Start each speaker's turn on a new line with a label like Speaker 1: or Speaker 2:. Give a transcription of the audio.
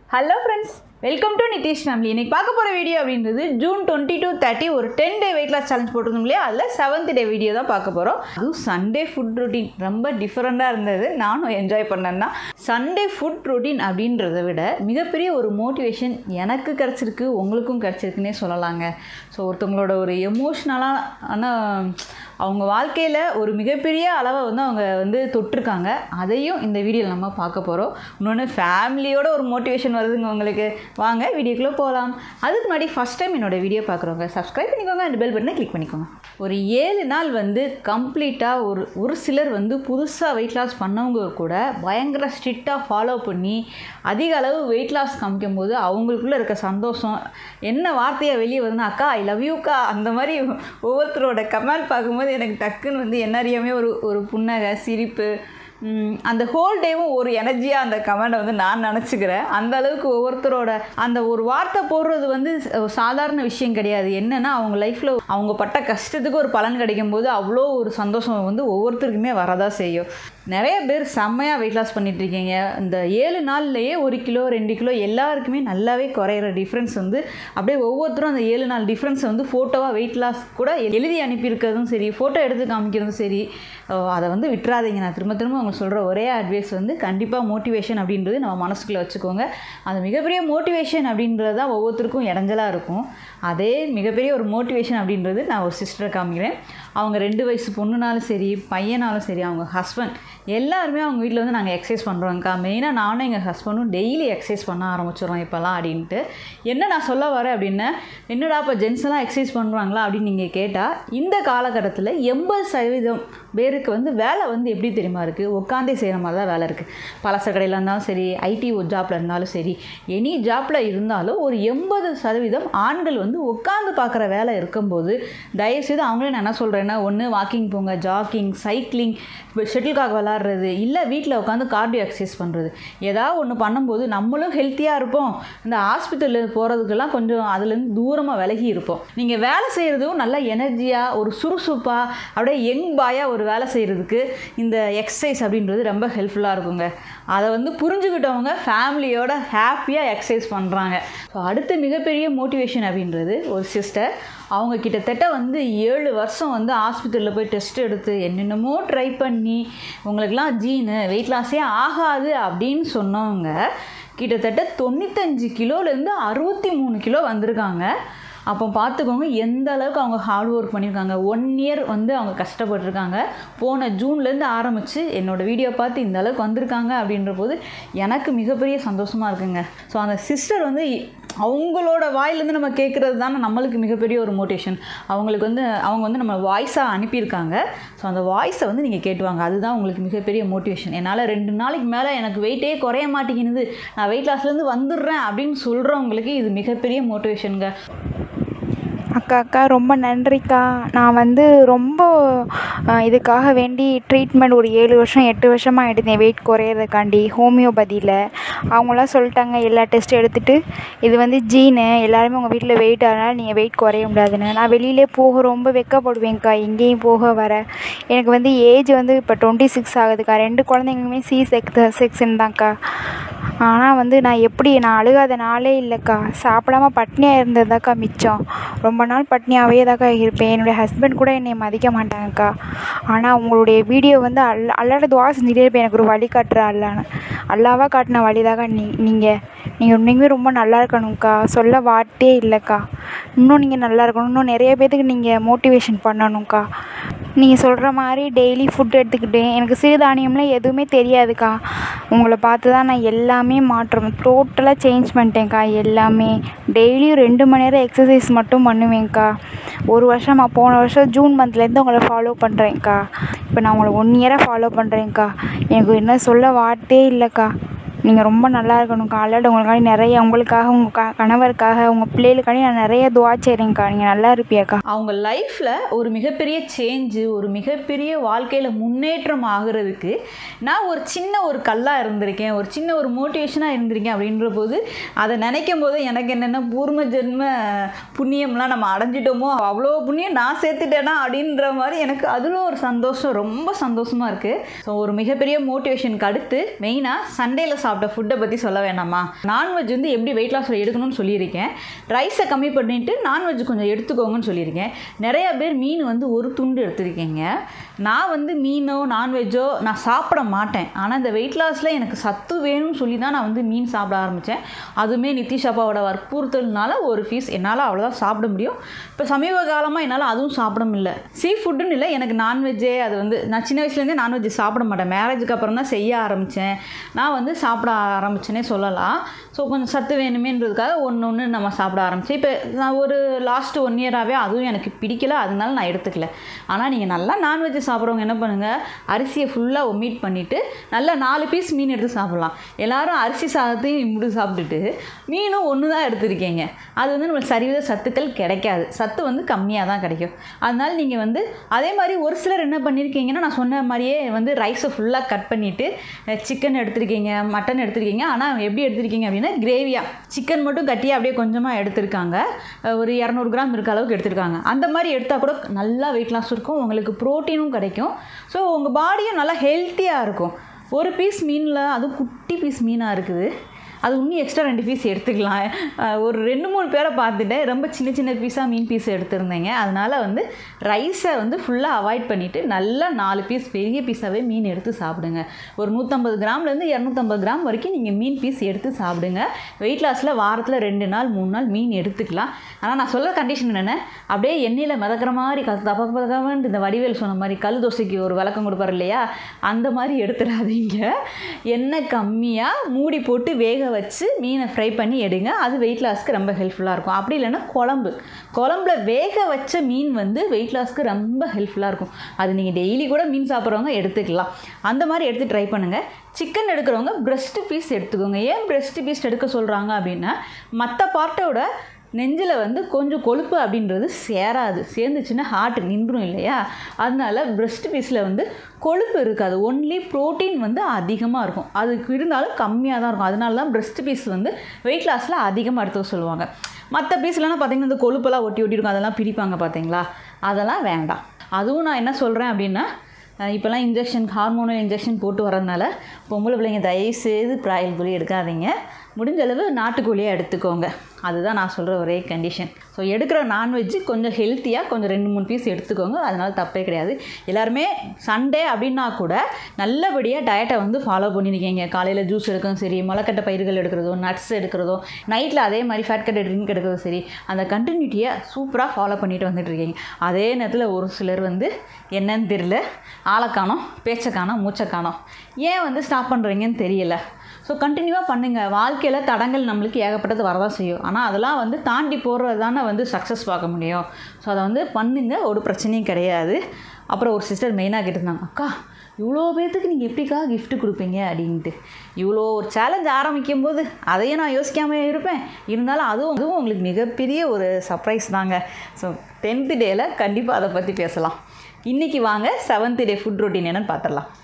Speaker 1: hello friends welcome to Nitish family இன்னைக்கு பார்க்க போகிற வீடியோ அப்படின்றது ஜூன் டுவெண்ட்டி டூ தேர்ட்டி ஒரு ten day weight loss challenge போட்டிருந்தோம் இல்லையா அதில் செவன்த் டே வீடியோ தான் பார்க்க போகிறோம் அதுவும் சண்டே ஃபுட் ரொட்டீன் ரொம்ப டிஃப்ரெண்ட்டாக இருந்தது நானும் என்ஜாய் பண்ணேன்னா சண்டே ஃபுட் ரொட்டீன் அப்படின்றத விட மிகப்பெரிய ஒரு மோட்டிவேஷன் எனக்கு கிடச்சிருக்கு உங்களுக்கும் கிடச்சிருக்குன்னே சொல்லலாங்க ஸோ ஒருத்தவங்களோட ஒரு எமோஷ்னலாக ஆனால் அவங்க வாழ்க்கையில் ஒரு மிகப்பெரிய அளவை வந்து அவங்க வந்து தொட்டிருக்காங்க அதையும் இந்த வீடியோவில் நம்ம பார்க்க போகிறோம் இன்னொன்று ஃபேமிலியோட ஒரு மோட்டிவேஷன் வருதுங்க உங்களுக்கு வாங்க வீடியோக்குள்ளே போகலாம் அதுக்கு முன்னாடி ஃபஸ்ட் டைம் என்னோட வீடியோ பார்க்குறவங்க சப்ஸ்கிரைப் பண்ணிக்கோங்க அந்த பெல் பட்டனை கிளிக் பண்ணிக்கோங்க ஒரு ஏழு நாள் வந்து கம்ப்ளீட்டாக ஒரு ஒரு சிலர் வந்து புதுசாக வெயிட் லாஸ் பண்ணவங்க கூட பயங்கர ஸ்ட்ரிக்டாக ஃபாலோ பண்ணி அதிக அளவு வெயிட் லாஸ் காமிக்கும் போது அவங்களுக்குள்ளே இருக்க சந்தோஷம் என்ன வார்த்தையாக வெளியே வருதுன்னா அக்கா ஐ லவ் யூக்கா அந்த மாதிரி ஒவ்வொருத்தரோட கமெண்ட் பார்க்கும்போது எனக்கு டக்குன்னு வந்து என்ன அறியாமே ஒரு ஒரு புன்னகை சிரிப்பு ம், அந்த ஹோல் டேவும் ஒரு எனர்ஜியாக அந்த கமெண்டை வந்து நான் நினச்சிக்கிறேன் அந்த அளவுக்கு ஒவ்வொருத்தரோட அந்த ஒரு வார்த்தை போடுறது வந்து ச- சாதாரண விஷயம் கிடையாது என்னென்னா அவங்க லைஃப்பில் அவங்க பட்ட கஷ்டத்துக்கு ஒரு பலன் கிடைக்கும் போது அவ்வளோ ஒரு சந்தோஷம் வந்து ஒவ்வொருத்தருக்குமே வரதான் செய்யும் நிறைய பேர் செம்மையாக வெயிட் லாஸ் பண்ணிட்டு இருக்கீங்க இந்த ஏழு நாள்லேயே ஒரு கிலோ ரெண்டு கிலோ எல்லாருக்குமே நல்லாவே குறையிற டிஃப்ரென்ஸ் வந்து அப்படியே ஒவ்வொருத்தரும் அந்த ஏழு நாள் டிஃப்ரென்ஸை வந்து ஃபோட்டோவாக வெயிட் லாஸ் கூட எழுதி அனுப்பியிருக்கிறதும் சரி ஃபோட்டோ எடுத்து காமிக்கிறதும் சரி அஹ் அதை வந்து விட்டுறாதீங்க நான் திரும்ப திரும்ப அவங்க சொல்கிற ஒரே அட்வைஸ் வந்து கண்டிப்பாக மோட்டிவேஷன் அப்படின்றது நம்ம மனசுக்குள்ளே வச்சுக்கோங்க அது மிகப்பெரிய மோட்டிவேஷன் அப்படின்றது தான் ஒவ்வொருத்தருக்கும் இடைஞ்சலாக இருக்கும் அதே மிகப்பெரிய ஒரு மோட்டிவேஷன் அப்படின்றது நான் ஒரு சிஸ்டரை காமிக்கிறேன் அவங்க ரெண்டு வயசு பொண்ணுனாலும் சரி பையனாலும் சரி அவங்க ஹஸ்பண்ட் எல்லாருமே அவங்க வீட்டில் வந்து நாங்கள் எக்ஸசைஸ் பண்ணுறோங்க்கா மெயினாக நானும் எங்கள் ஹஸ்பண்டும் டெய்லி எக்ஸசைஸ் பண்ண ஆரம்பிச்சிடுறோம் இப்போல்லாம் அப்படின்ட்டு என்ன நான் சொல்ல வரேன் அப்படின்னா என்னடா இப்போ ஜென்ஸ் எல்லாம் எக்ஸசைஸ் பண்ணுறாங்களா அப்படின்னு நீங்கள் கேட்டால் இந்த காலகட்டத்தில் எண்பது சதவீதம் பேருக்கு வந்து வேலை வந்து எப்படி தெரியுமா இருக்குது உட்காந்தே செய்கிற மாதிரி தான் வேலை இருக்குது பலச கடையில் இருந்தாலும் சரி ஐடி ஜாப்பில் இருந்தாலும் சரி எனி ஜாப்பில் இருந்தாலும் ஒரு எண்பது சதவீதம் ஆண்கள் வந்து உட்காந்து பார்க்குற வேலை இருக்கும்போது தயவுசெய்து அவங்களே நான் என்ன சொல்கிறேன்னா ஒன்று வாக்கிங் போங்க ஜாக்கிங் சைக்கிளிங் ஷட்டில்காக் விளாட்றது இல்லை வீட்டில் உட்காந்து கார்டியோ எக்ஸசைஸ் பண்ணுறது ஏதாவது ஒன்று பண்ணும்போது நம்மளும் ஹெல்த்தியாக இருப்போம் இந்த ஹாஸ்பிட்டலில் போகிறதுக்கெல்லாம் கொஞ்சம் அதுலேருந்து தூரமாக விலகி இருப்போம் நீங்கள் வேலை செய்கிறதும் நல்ல எனர்ஜியாக ஒரு சுறுசுறுப்பாக அப்படியே யங் பாயாக ஒரு வேலை செய்கிறதுக்கு இந்த எக்ஸசைஸ் அப்படின்றது ரொம்ப ஹெல்ப்ஃபுல்லாக இருக்குங்க அதை வந்து புரிஞ்சுக்கிட்டவங்க ஃபேமிலியோட ஹாப்பியாக எக்ஸசைஸ் பண்ணுறாங்க ஸோ அடுத்த மிகப்பெரிய மோட்டிவேஷன் அப்படின்றது ஒரு சிஸ்டர் அவங்க கிட்டத்தட்ட வந்து ஏழு வருஷம் வந்து ஹாஸ்பிட்டலில் போய் டெஸ்ட் எடுத்து என்னென்னமோ ட்ரை பண்ணி உங்களுக்கெல்லாம் ஜீனு வெயிட் லாஸே ஆகாது அப்படின்னு சொன்னவங்க கிட்டத்தட்ட தொண்ணூத்தஞ்சு கிலோலேருந்து அறுபத்தி மூணு கிலோ வந்திருக்காங்க அப்போ பார்த்துக்கோங்க எந்த அளவுக்கு அவங்க ஹார்ட் ஒர்க் பண்ணியிருக்காங்க ஒன் இயர் வந்து அவங்க கஷ்டப்பட்டிருக்காங்க போன ஜூன்லேருந்து ஆரம்பித்து என்னோடய வீடியோ பார்த்து இந்த அளவுக்கு வந்திருக்காங்க அப்படின்ற போது எனக்கு மிகப்பெரிய சந்தோஷமாக இருக்குங்க ஸோ அந்த சிஸ்டர் வந்து இ- அவங்களோட வாயிலேருந்து நம்ம கேட்குறது தானே நம்மளுக்கு மிகப்பெரிய ஒரு மோட்டிவேஷன் அவங்களுக்கு வந்து அவங்க வந்து நம்ம வாய்ஸாக அனுப்பியிருக்காங்க ஸோ அந்த வாய்ஸை வந்து நீங்கள் கேட்டுவாங்க அதுதான் உங்களுக்கு மிகப்பெரிய மோட்டிவேஷன் என்னால் ரெண்டு நாளைக்கு மேலே எனக்கு வெயிட்டே குறைய மாட்டேங்குது நான் வெயிட் லாஸ்லேருந்து வந்துடுறேன் அப்படின்னு சொல்கிறவங்களுக்கு இது மிகப்பெரிய மோட்டிவேஷனுங்க
Speaker 2: அக்கா அக்கா ரொம்ப நன்றிக்கா நான் வந்து ரொம்ப அஹ், இதுக்காக வேண்டி ட்ரீட்மெண்ட் ஒரு ஏழு வருஷம் எட்டு வருஷமாக எடுத்தேன் வெயிட் குறையிறதுக்காண்டி ஹோமியோபதியில் அவங்களாம் சொல்லிட்டாங்க எல்லா டெஸ்ட்டும் எடுத்துகிட்டு இது வந்து ஜீனு எல்லாருமே உங்கள் வீட்டில் வெயிட் அதனால் நீங்கள் வெயிட் குறைய முடியாதுன்னு நான் வெளியிலே போக ரொம்ப வெக்கப்படுவேன்க்கா எங்கேயும் போக வர எனக்கு வந்து ஏஜ் வந்து இப்போ டுவெண்ட்டி சிக்ஸ் ஆகுதுக்கா ரெண்டு குழந்தைங்களுமே சி செக் செக்ஷன் தான்க்கா ஆனால் வந்து நான் எப்படி நான் அழுகாத நாளே இல்லைக்கா சாப்பிடாம பட்னியாக இருந்ததாக்கா மிச்சம் ரொம்ப நாள் பட்னியாகவே தாக்கா இருப்பேன் என்னுடைய ஹஸ்பண்ட் கூட என்னை மதிக்க மாட்டாங்கக்கா ஆனால் உங்களுடைய வீடியோ வந்து அல்ல அல்லாட துவா செஞ்சுட்டே இருப்பேன் எனக்கு ஒரு வழி காட்டுற அல்லான்னு அல்லாவாக காட்டின வழிதாக்கா நீ நீங்கள் நீங்கள் உண்மையுமே ரொம்ப நல்லா இருக்கணும்க்கா சொல்ல வார்த்தையே இல்லைக்கா இன்னும் நீங்கள் நல்லா இருக்கணும் இன்னும் நிறைய பேத்துக்கு நீங்கள் மோட்டிவேஷன் பண்ணணும்க்கா நீங்கள் சொல்கிற மாதிரி டெய்லி ஃபுட் எடுத்துக்கிட்டேன் எனக்கு சிறுதானியம்லாம் எதுவுமே தெரியாதுக்கா உங்களை பார்த்து தான் நான் எல்லாமே மாற்றம் டோட்டலாக சேஞ்ச் பண்ணிட்டேன்க்கா எல்லாமே டெய்லியும் ரெண்டு மணி நேரம் எக்ஸசைஸ் மட்டும் பண்ணுவேன்க்கா ஒரு வருஷமாக போன வருஷம் ஜூன் மந்த்லேருந்து உங்களை ஃபாலோ பண்ணுறேன்க்கா இப்போ நான் உங்களை ஒன் இயராக ஃபாலோ பண்ணுறேன்க்கா எனக்கு என்ன சொல்ல வார்த்தையே இல்லைக்கா நீங்கள் ரொம்ப நல்லா இருக்கணும்க்கா அல்லாட உங்களுக்காண்டி நிறைய உங்களுக்காக உங்கள் க கணவருக்காக உங்கள் பிள்ளைகளுக்காண்டி நான் நிறைய துவா செய்கிறேன்க்கா நீங்கள் நல்லா இருப்பியாக்கா
Speaker 1: அவங்க லைஃப்பில் ஒரு மிகப்பெரிய சேஞ்சு ஒரு மிகப்பெரிய வாழ்க்கையில் முன்னேற்றம் ஆகுறதுக்கு நான் ஒரு சின்ன ஒரு கல்லாக இருந்திருக்கேன் ஒரு சின்ன ஒரு மோட்டிவேஷனாக இருந்திருக்கேன் அப்படின்ற போது அதை நினைக்கும் போது எனக்கு என்னென்ன பூர்வ ஜென்ம புண்ணியம்லாம் நம்ம அடைஞ்சிட்டோமோ அவ்வளோ புண்ணியம் நான் சேர்த்துட்டேனா அப்படின்ற மாதிரி எனக்கு அதில் ஒரு சந்தோஷம் ரொம்ப சந்தோஷமாக இருக்குது ஸோ ஒரு மிகப்பெரிய மோட்டிவேஷனுக்கு அடுத்து மெயினாக சண்டேல சாப்பிட்டு சாப்பிட்ட ஃபுட்டை பற்றி சொல்ல வேணாமா நான்வெஜ் வந்து எப்படி வெயிட் லாஸில் எடுக்கணும்னு சொல்லியிருக்கேன் ரைஸை கம்மி பண்ணிவிட்டு நான்வெஜ் கொஞ்சம் எடுத்துக்கோங்கன்னு சொல்லியிருக்கேன் நிறையா பேர் மீன் வந்து ஒரு துண்டு எடுத்திருக்கீங்க நான் வந்து மீனோ நான்வெஜ்ஜோ நான் சாப்பிட மாட்டேன் ஆனால் இந்த வெயிட் லாஸில் எனக்கு சத்து வேணும்னு சொல்லி தான் நான் வந்து மீன் சாப்பிட ஆரம்பித்தேன் அதுவுமே நிதிஷ் அப்பாவோட வற்புறுத்தல்னால ஒரு பீஸ் என்னால் அவ்வளோதான் சாப்பிட முடியும் இப்போ சமீப காலமாக என்னால் அதுவும் சாப்பிட முடியல சீ ஃபுட்டுன்னு இல்லை எனக்கு நான்வெஜ்ஜே அது வந்து நான் சின்ன வயசுலேருந்தே நான்வெஜ் சாப்பிட மாட்டேன் மேரேஜுக்கு அப்புறம் தான் செய்ய ஆரம்பித்தேன் நான் வந்து சாப்பிட ஆரம்பிச்சேனே சொல்லலாம் ஸோ கொஞ்சம் சத்து வேணுமேன்றதுக்காக ஒன்று ஒன்று நம்ம சாப்பிட ஆரம்பித்தேன் இப்போ நான் ஒரு லாஸ்ட் ஒன் இயராகவே அதுவும் எனக்கு பிடிக்கல அதனால நான் எடுத்துக்கல ஆனால் நீங்கள் நல்லா நான்வெஜ் சாப்பிட்றவங்க என்ன பண்ணுங்கள் அரிசியை ஃபுல்லாக ஒமிட் பண்ணிவிட்டு நல்லா நாலு பீஸ் மீன் எடுத்து சாப்பிட்லாம் எல்லாரும் அரிசி சாதத்தையும் இப்படி சாப்பிட்டுட்டு மீனும் ஒன்று தான் எடுத்திருக்கீங்க அது வந்து நம்மளுக்கு சரிவித சத்துக்கள் கிடைக்காது சத்து வந்து கம்மியாக தான் கிடைக்கும் அதனால நீங்கள் வந்து அதே மாதிரி ஒரு சிலர் என்ன பண்ணியிருக்கீங்கன்னா நான் சொன்ன மாதிரியே வந்து ரைஸை ஃபுல்லாக கட் பண்ணிவிட்டு சிக்கன் எடுத்திருக்கீங்க மட்டன் எடுத்திருக்கீங்க ஆனால் எப்படி எடுத்திருக்கீங்க அப்படின்னா கிரேவியாக சிக்கன் மட்டும் கட்டி அப்படியே கொஞ்சமாக எடுத்திருக்காங்க அஹ் ஒரு இரநூறு கிராம் இருக்க அளவுக்கு எடுத்திருக்காங்க அந்த மாதிரி எடுத்தால் கூட நல்லா வெயிட் லாஸ் இருக்கும் உங்களுக்கு ப்ரோட்டீனும் கிடைக்கும் ஸோ உங்கள் பாடியும் நல்லா ஹெல்த்தியாக இருக்கும் ஒரு பீஸ் மீனில் அதுவும் குட்டி பீஸ் மீனாக இருக்குது அது இன்னும் எக்ஸ்ட்ரா ரெண்டு பீஸ் எடுத்துக்கலாம் அஹ் ஒரு ரெண்டு மூணு பேரை பார்த்துட்டேன் ரொம்ப சின்ன சின்ன பீஸாக மீன் பீஸ் எடுத்திருந்தேங்க அதனால் வந்து ரைஸை வந்து ஃபுல்லாக அவாய்ட் பண்ணிவிட்டு நல்லா நாலு பீஸ் பெரிய பீஸாகவே மீன் எடுத்து சாப்பிடுங்க ஒரு நூற்றம்பது கிராம்லேருந்து இரநூத்தம்பது கிராம் வரைக்கும் நீங்கள் மீன் பீஸ் எடுத்து சாப்பிடுங்க வெயிட் லாஸில் வாரத்தில் ரெண்டு நாள் மூணு நாள் மீன் எடுத்துக்கலாம் ஆனால் நான் சொல்ல கண்டிஷன் என்னென்ன அப்படியே எண்ணெயில் மிதக்கிற மாதிரி க தப்ப பதக்கமான்ட்டு இந்த வடிவேல் சொன்ன மாதிரி கல் தோசைக்கு ஒரு விளக்கம் கொடுப்பார் இல்லையா அந்த மாதிரி எடுத்துடாதீங்க எண்ணெய் கம்மியாக மூடி போட்டு வேக வச்சு மீனை ஃப்ரை பண்ணி எடுங்க அது வெயிட் லாஸ்க்கு ரொம்ப ஹெல்ப்ஃபுல்லாக இருக்கும் அப்படி இல்லைன்னா குழம்பு குழம்புல வேக வச்ச மீன் வந்து வெயிட் லாஸ்க்கு ரொம்ப ஹெல்ப்ஃபுல்லாக இருக்கும் அது நீங்கள் டெய்லி கூட மீன் சாப்பிட்றவங்க எடுத்துக்கலாம் அந்த மாதிரி எடுத்து ட்ரை பண்ணுங்கள் சிக்கன் எடுக்கிறவங்க பிரஸ்ட் பீஸ் எடுத்துக்கோங்க ஏன் பிரஸ்ட் பீஸ் எடுக்க சொல்கிறாங்க அப்படின்னா மற்ற பார்ட்டோட நெஞ்சில் வந்து கொஞ்சம் கொழுப்பு அப்படின்றது சேராது சேர்ந்துச்சுன்னா ஹார்ட் நின்றும் இல்லையா அதனால பிரஸ்ட் பீஸில் வந்து கொழுப்பு இருக்காது ஒன்லி ப்ரோட்டீன் வந்து அதிகமாக இருக்கும் அதுக்கு இருந்தாலும் கம்மியாக தான் இருக்கும் அதனால தான் பிரஸ்ட் பீஸ் வந்து வெயிட் லாஸில் அதிகமாக எடுத்துக்க சொல்லுவாங்க மற்ற பீஸ்லலாம் பார்த்தீங்கன்னா இந்த கொழுப்பெல்லாம் ஒட்டி ஒட்டி இருக்கும் அதெல்லாம் பிரிப்பாங்க பார்த்தீங்களா அதெல்லாம் வேண்டாம் அதுவும் நான் என்ன சொல்கிறேன் அப்படின்னா அஹ் இப்போல்லாம் இன்ஜெக்ஷன் ஹார்மோனல் இன்ஜெக்ஷன் போட்டு வரதுனால பொம்பளை பிள்ளைங்க தயவுசெய்து பிராயல் கோழி எடுக்காதீங்க முடிஞ்ச அளவு நாட்டுக்கோழியாக எடுத்துக்கோங்க அதுதான் நான் சொல்கிற ஒரே கண்டிஷன் ஸோ எடுக்கிற நான்வெஜ் கொஞ்சம் ஹெல்த்தியாக கொஞ்சம் ரெண்டு மூணு பீஸ் எடுத்துக்கோங்க அதனால தப்பே கிடையாது எல்லாருமே சண்டே அப்படின்னா கூட நல்லபடியாக டயட்டை வந்து ஃபாலோ பண்ணியிருக்கீங்க காலையில் ஜூஸ் எடுக்கிறதும் சரி முளைக்கட்ட பயிர்கள் எடுக்கிறதோ நட்ஸ் எடுக்கிறதோ நைட்டில் அதே மாதிரி ஃபேட் கட்ட ட்ரிங்க் எடுக்கிறதும் சரி அந்த கண்டினியூட்டியை சூப்பராக ஃபாலோ பண்ணிட்டு வந்துட்டு இருக்கீங்க அதே நேரத்தில் ஒரு சிலர் வந்து என்னன்னு தெரியல ஆளை காணோம் பேச்சை காணோம் மூச்சை காணோம் ஏன் வந்து ஸ்டாப் பண்ணுறீங்கன்னு தெரியல ஸோ கண்டினியூவாக பண்ணுங்கள் வாழ்க்கையில் தடங்கள் நம்மளுக்கு ஏகப்பட்டது வரதான் செய்யும் ஆனால் அதெல்லாம் வந்து தாண்டி போகிறது தானே வந்து சக்ஸஸ் பார்க்க முடியும் ஸோ அதை வந்து பண்ணுங்க ஒரு பிரச்சனையும் கிடையாது அப்புறம் ஒரு சிஸ்டர் மெயினாக கேட்டிருந்தாங்க அக்கா இவ்வளோ பேர்த்துக்கு நீங்கள் எப்படிக்கா gift கொடுப்பீங்க அப்படின்ட்டு இவ்வளோ ஒரு சேலஞ்ச் ஆரம்பிக்கும் போது அதையும் நான் யோசிக்காம இருப்பேன் இருந்தாலும் அதுவும் அதுவும் உங்களுக்கு மிகப்பெரிய ஒரு சர்ப்ரைஸ் தாங்க ஸோ டென்த்து டேயில் கண்டிப்பாக அதை பற்றி பேசலாம் இன்றைக்கி வாங்க செவன்த் டே ஃபுட் ரொட்டீன் என்னன்னு பார்த்துடலாம்